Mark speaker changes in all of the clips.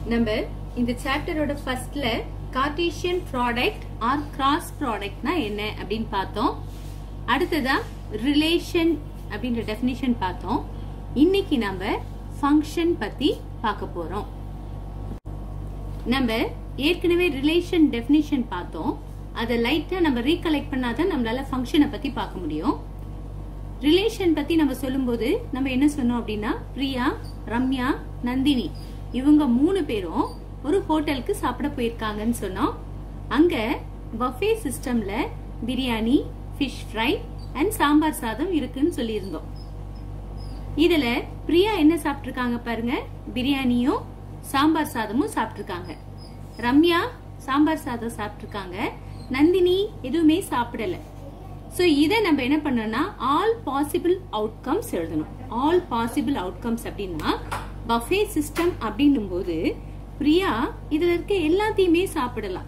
Speaker 1: நம்ம இந்த சாப்டரோட ஃபர்ஸ்ட்ல கார்டீசியன் ப்ராடக்ட் ஆர் கிராஸ் ப்ராடக்ட்னா என்ன அப்படின்னு பார்த்தோம் அடுத்ததா ரிலேஷன் அப்படின்ற டெஃபினிஷன் பார்த்தோம் இன்னைக்கு நம்ம ஃபங்க்ஷன் பத்தி பார்க்க போறோம் நம்ம ஏற்கனவே ரிலேஷன் டெஃபினிஷன் பார்த்தோம் அதை லைட்டா நம்ம ரீகலெக்ட் பண்ணாதான் நம்மளால ஃபங்க்ஷனை பத்தி பார்க்க முடியும் ரிலேஷன் பத்தி நம்ம சொல்லும்போது நம்ம என்ன சொன்னோம் அப்படின்னா பிரியா ரம்யா நந்தினி இவங்க மூணு பேரும் ஒரு ஹோட்டலுக்கு சாப்பிட போயிருக்காங்கன்னு சொன்னோம் அங்க பஃபே சிஸ்டம்ல biryani fish fry and sambar சாதம் இருக்குன்னு சொல்லியிருந்தோம் இதுல பிரியா என்ன சாப்பிட்டிருக்காங்க பாருங்க பிரியாணியும் சாம்பார் சாதமும் சாப்பிட்டிருக்காங்க ரம்யா சாம்பார் சாதம் சாப்பிட்டிருக்காங்க நந்தினி எதுவுமே சாப்பிடல சோ இத நம்ம என்ன பண்ணோம்னா ஆல் பாசிபிள் அவுட்கம்ஸ் எழுதணும் ஆல் பாசிபிள் அவுட்கம்ஸ் அப்படின்னா பஃபே சிஸ்டம் அப்படின்னும் போது பிரியா இதுல இருக்க எல்லாத்தையுமே சாப்பிடலாம்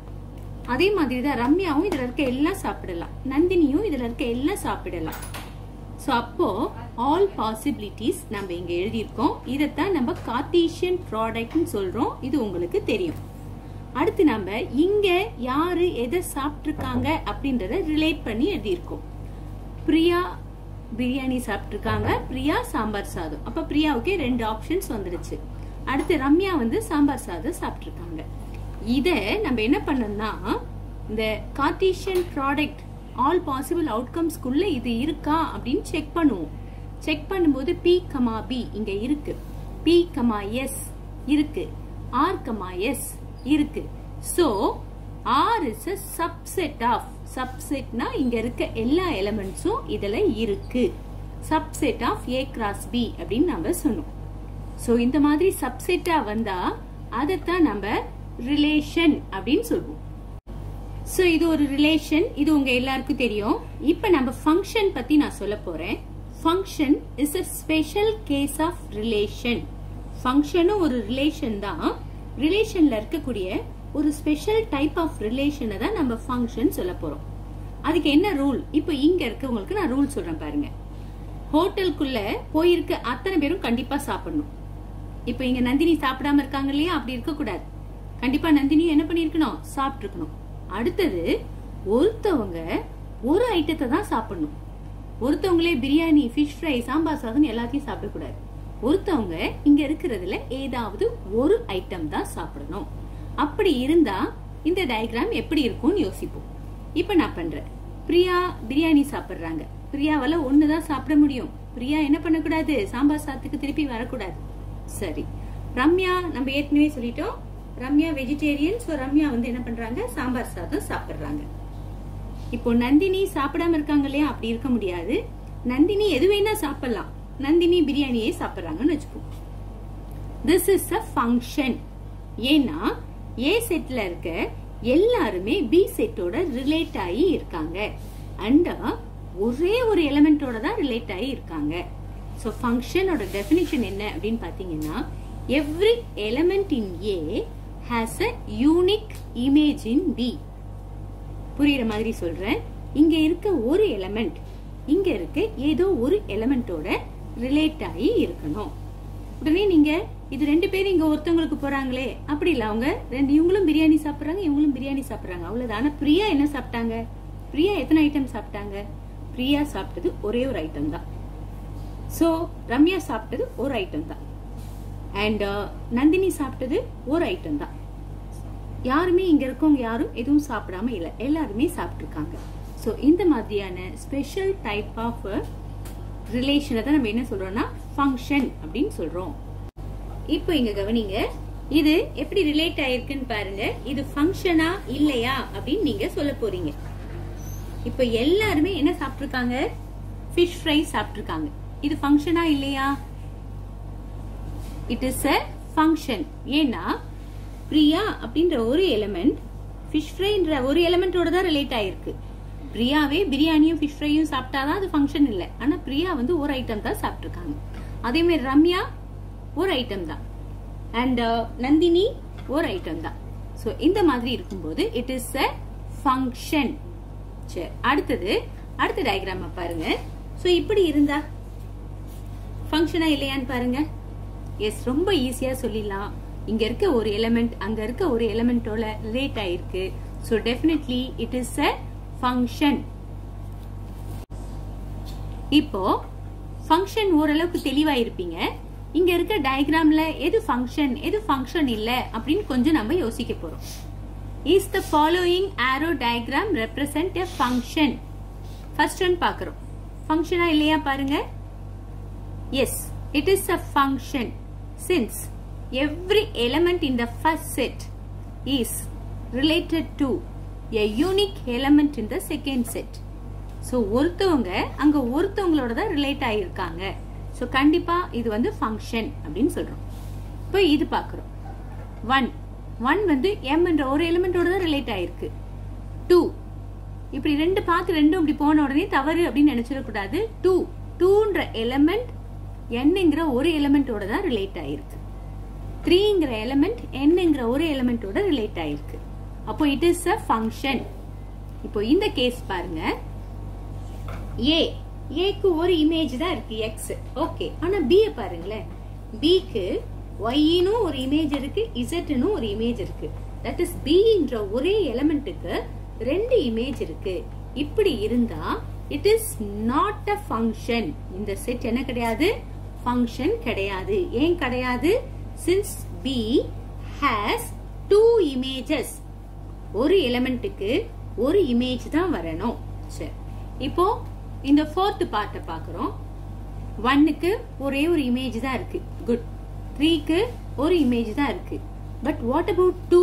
Speaker 1: அதே மாதிரி தான் ரம்யாவும் இதுல இருக்க எல்லாம் சாப்பிடலாம் நந்தினியும் இதுல இருக்க எல்லாம் சாப்பிடலாம் சோ அப்போ ஆல் பாசிபிலிட்டிஸ் நம்ம இங்க எழுதியிருக்கோம் இதைத்தான் நம்ம கார்டீசியன் ப்ராடக்ட்னு சொல்றோம் இது உங்களுக்கு தெரியும் அடுத்து நம்ம இங்க யாரு எதை சாப்பிட்டிருக்காங்க அப்படின்றத ரிலேட் பண்ணி எழுதியிருக்கோம் பிரியா பிரியாணி சாப்பிட்டிருக்காங்க பிரியா சாம்பார் சாதம் அப்ப பிரியாவுக்கு ரெண்டு ஆப்ஷன்ஸ் வந்துடுச்சு அடுத்து ரம்யா வந்து சாம்பார் சாதம் சாப்பிட்டிருக்காங்க இத நம்ம என்ன பண்ணோம்னா இந்த கார்டீசியன் ப்ராடக்ட் ஆல் பாசிபிள் அவுட்கம்ஸ்க்குள்ள இது இருக்கா அப்படின்னு செக் பண்ணுவோம் செக் பண்ணும்போது பி கமா பி இங்க இருக்கு பி கமா எஸ் இருக்கு ஆர் கமா எஸ் இருக்கு so R is a subset of சப்செட்னா இங்க இருக்க எல்லா எலிமெண்ட்ஸும் இதுல இருக்கு subset of A cross B அப்படின்னு நம்ம சொன்னோம் சோ இந்த மாதிரி சப்செட்டா வந்தா அதைத்தான் நம்ம ரிலேஷன் அப்படின்னு சொல்லுவோம் சோ இது ஒரு ரிலேஷன் இது உங்க எல்லாருக்கும் தெரியும் இப்ப நம்ம ஃபங்க்ஷன் பத்தி நான் சொல்ல போறேன் function is a special case of relation ஃபங்க்ஷனும் ஒரு ரிலேஷன் தான் ரிலேஷன்ல இருக்கக்கூடிய ஒரு ஸ்பெஷல் டைப் ஆஃப் ரிலேஷனை தான் நம்ம ஃபங்க்ஷன் சொல்ல போறோம் அதுக்கு என்ன ரூல் இப்போ இங்க இருக்கவங்களுக்கு நான் ரூல் சொல்றேன் பாருங்க ஹோட்டலுக்குள்ள போயிருக்க அத்தனை பேரும் கண்டிப்பா சாப்பிடணும் இப்போ இங்க நந்தினி சாப்பிடாம இருக்காங்க இல்லையா அப்படி இருக்க கூடாது கண்டிப்பா நந்தினி என்ன பண்ணிருக்கணும் சாப்பிட்டு இருக்கணும் அடுத்தது ஒருத்தவங்க ஒரு ஐட்டத்தை தான் சாப்பிடணும் ஒருத்தவங்களே பிரியாணி ஃபிஷ் ஃப்ரை சாம்பார் சாதம் எல்லாத்தையும் சாப்பிடக்கூடாது ஒருத்தவங்க இங்க இருக்கிறதுல ஏதாவது ஒரு ஐட்டம் தான் சாப்பிடணும் அப்படி இருந்தா இந்த டயக்ராம் எப்படி இருக்கும்னு யோசிப்போம் இப்ப நான் பண்றேன் பிரியா பிரியாணி சாப்பிடுறாங்க பிரியாவால ஒண்ணுதான் சாப்பிட முடியும் பிரியா என்ன பண்ணக்கூடாது சாம்பார் சாதத்துக்கு திருப்பி வரக்கூடாது சரி ரம்யா நம்ம ஏற்கனவே சொல்லிட்டோம் ரம்யா வெஜிடேரியன் சோ ரம்யா வந்து என்ன பண்றாங்க சாம்பார் சாதம் சாப்பிடுறாங்க இப்போ நந்தினி சாப்பிடாம இருக்காங்க இல்லையா அப்படி இருக்க முடியாது நந்தினி எது வேணா சாப்பிடலாம் நந்தினி பிரியாணியே சாப்பிடுறாங்கன்னு வச்சுக்கோ திஸ் இஸ் அ ஃபங்க்ஷன் ஏன்னா ஏ செட்ல இருக்க எல்லாருமே பி செட்டோட ரிலேட் ஆகி இருக்காங்க அண்ட் ஒரே ஒரு எலிமெண்டோட தான் ரிலேட் ஆகி இருக்காங்க ஸோ ஃபங்க்ஷனோட டெஃபினிஷன் என்ன அப்படின்னு பார்த்தீங்கன்னா every element in A has a unique image in B புரியுற மாதிரி சொல்றேன் இங்க இருக்க ஒரு எலிமெண்ட் இங்க இருக்க ஏதோ ஒரு எலிமெண்டோட ரிலேட் ஆகி இருக்கணும் உடனே நீங்க இது ரெண்டு பேரும் இங்க ஒருத்தவங்களுக்கு போறாங்களே அப்படி இல்ல அவங்க ரெண்டு இவங்களும் பிரியாணி சாப்பிடுறாங்க இவங்களும் பிரியாணி சாப்பிடுறாங்க அவ்வளவுதான் ஆனா பிரியா என்ன சாப்பிட்டாங்க பிரியா எத்தனை ஐட்டம் சாப்பிட்டாங்க பிரியா சாப்பிட்டது ஒரே ஒரு ஐட்டம் தான் சோ ரம்யா சாப்பிட்டது ஒரு ஐட்டம் தான் அண்ட் நந்தினி சாப்பிட்டது ஒரு ஐட்டம் தான் யாருமே இங்க இருக்கவங்க யாரும் எதுவும் சாப்பிடாம இல்ல எல்லாருமே சாப்பிட்டுருக்காங்க சோ இந்த மாதிரியான ஸ்பெஷல் டைப் ஆஃப் ரிலேஷனை தான் நம்ம என்ன சொல்றோம்னா ஃபங்க்ஷன் அப்படின்னு சொல்றோம் இப்போ இங்க கவனிங்க இது எப்படி ரிலேட் ஆயிருக்குன்னு பாருங்க இது ஃபங்க்ஷனா இல்லையா அப்படின்னு நீங்க சொல்ல போறீங்க இப்போ எல்லாருமே என்ன சாப்பிட்டிருக்காங்க ஃபிஷ் ஃப்ரை சாப்பிட்டிருக்காங்க இது ஃபங்க்ஷனா இல்லையா இட் இஸ் அ ஃபங்க்ஷன் ஏன்னா பிரியா அப்படின்ற ஒரு எலிமெண்ட் ஃபிஷ் ஃப்ரைன்ற ஒரு எலிமெண்டோட தான் ரிலேட் ஆயிருக்கு பிரியாவே பிரியாணியும் ஃபிஷ் ஃப்ரையும் சாப்பிட்டாதான் அது ஃபங்க்ஷன் இல்லை ஆனா பிரியா வந்து ஒரு ஐட்டம் தான் சாப்பிட்டிருக்காங்க அதே மாதிரி ரம்யா ஒரு ஐட்டம் தான் அண்ட் நந்தினி ஒரு ஐட்டம் தான் ஸோ இந்த மாதிரி இருக்கும்போது இட் இஸ் அ ஃபங்க்ஷன் சரி அடுத்தது அடுத்த டயக்ராம பாருங்க ஸோ இப்படி இருந்தா ஃபங்க்ஷனா இல்லையான்னு பாருங்க எஸ் ரொம்ப ஈஸியா சொல்லிடலாம் இங்க இருக்க ஒரு எலிமெண்ட் அங்க இருக்க ஒரு எலிமெண்டோட ரிலேட் ஆயிருக்கு so definitely it is a function இப்போ ஃபங்க்ஷன் ஓரளவுக்கு தெளிவா இருப்பீங்க இங்க இருக்க டயக்ராம்ல எது ஃபங்க்ஷன் எது ஃபங்க்ஷன் இல்ல அப்படின்னு கொஞ்சம் நம்ம யோசிக்க போறோம் is the following arrow diagram represent a function first one பாக்குறோம் ஃபங்க்ஷனா இல்லையா பாருங்க yes it is a function since every element in the first set is related to a unique element in the second set so ஒருத்தவங்க அங்க ஒருத்தவங்களோட தான் relate ஆயிருக்காங்க so கண்டிப்பா இது வந்து ஃபங்க்ஷன் அப்படின்னு சொல்றோம் இப்போ இது பாக்குறோம் ஒன் ஒன் வந்து எம் என்ற ஒரு எலிமெண்டோட தான் ரிலேட் ஆயிருக்கு டூ இப்படி ரெண்டு பார்த்து ரெண்டும் இப்படி போன உடனே தவறு அப்படின்னு நினைச்சிடக்கூடாது டூ டூன்ற எலிமெண்ட் என்னங்கிற ஒரு எலிமெண்டோட தான் ரிலேட் ஆயிருக்கு த்ரீங்கிற எலிமெண்ட் என்னங்கிற ஒரு எலிமெண்டோட ரிலேட் ஆயிருக்கு அப்போ இட் இஸ் அ ஃபங்க்ஷன் இப்போ இந்த கேஸ் பாருங்க ஏ ஏக்கு ஒரு இமேஜ் தான் இருக்கு எக்ஸ் ஓகே ஆனா பி பாருங்களேன் பிக்கு ஒய்னும் ஒரு இமேஜ் இருக்கு இசட்னு ஒரு இமேஜ் இருக்கு தட் இஸ் பின்ற ஒரே எலிமெண்ட்டுக்கு ரெண்டு இமேஜ் இருக்கு இப்படி இருந்தா it is not a function இந்த செட் என்ன கிடையாது ஃபங்க்ஷன் கிடையாது ஏன் கிடையாது since B has two images ஒரு எலிமெண்ட்டுக்கு ஒரு இமேஜ் தான் வரணும் சரி இப்போ இந்த ஃபோர்த் பார்ட்டை பார்க்குறோம் ஒன்னுக்கு ஒரே ஒரு இமேஜ் தான் இருக்கு குட் த்ரீக்கு ஒரு இமேஜ் தான் இருக்கு பட் வாட் அபவுட் டூ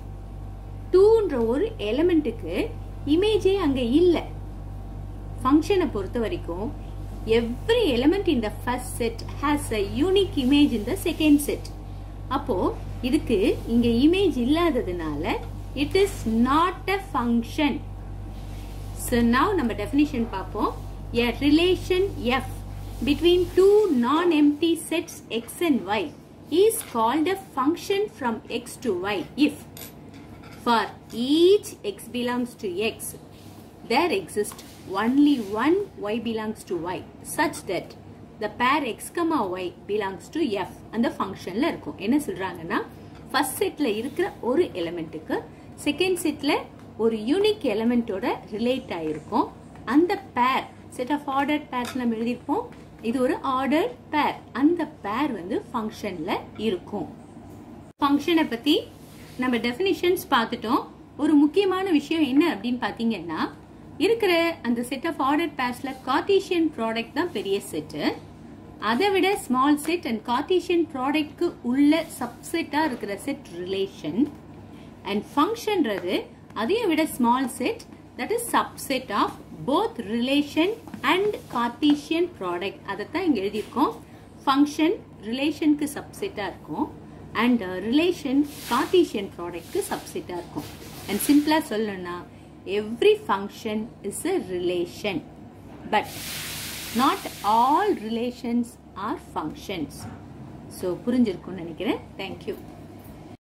Speaker 1: டூன்ற ஒரு எலிமெண்ட்டுக்கு இமேஜே அங்க இல்ல ஃபங்க்ஷனை பொறுத்த வரைக்கும் every element in the first set has a unique image in the second set அப்போ இதுக்கு இங்க இமேஜ் இல்லாததுனால it is not a function So now நம்ம definition பார்ப்போம் a relation f between two non-empty sets x and y is called a function from x to y if for each x belongs to x there exists only one y belongs to y such that the pair x comma y belongs to f அந்த ஃபங்க்ஷன்ல இருக்கும் என்ன சொல்றாங்கன்னா first செட்ல இருக்கிற ஒரு எலிமெண்ட்டுக்கு second செட்ல ஒரு யூனிக் எலிமெண்டோட ரிலேட் ஆயிருக்கும் அந்த பேர் செட் ஆஃப் ஆர்டர் பேர்ஸ் நம்ம எழுதியிருப்போம் இது ஒரு ஆர்டர் பேர் அந்த பேர் வந்து ஃபங்க்ஷன்ல இருக்கும் ஃபங்க்ஷனை பத்தி நம்ம டெஃபினிஷன்ஸ் பார்த்துட்டோம் ஒரு முக்கியமான விஷயம் என்ன அப்படின்னு பாத்தீங்கன்னா இருக்கிற அந்த செட் ஆஃப் ஆர்டர் பேர்ஸ்ல கார்டீசியன் ப்ராடக்ட் தான் பெரிய செட்டு அதை விட ஸ்மால் செட் அண்ட் கார்டீசியன் ப்ராடக்ட்க்கு உள்ள சப்செட்டா இருக்கிற செட் ரிலேஷன் அண்ட் ஃபங்க்ஷன்றது அதையும் விட small set that is subset of both relation and Cartesian product அதைத்தான் இங்க எழுதியிருக்கோம் ஃபங்க்ஷன் ரிலேஷனுக்கு சப்செட்டா இருக்கும் அண்ட் ரிலேஷன் கார்டீசியன் ப்ராடக்ட்க்கு சப்செட்டா இருக்கும் அண்ட் சிம்பிளா சொல்லணும்னா every function is a relation but not all relations are functions so புரிஞ்சிருக்கும்னு நினைக்கிறேன் தேங்க்யூ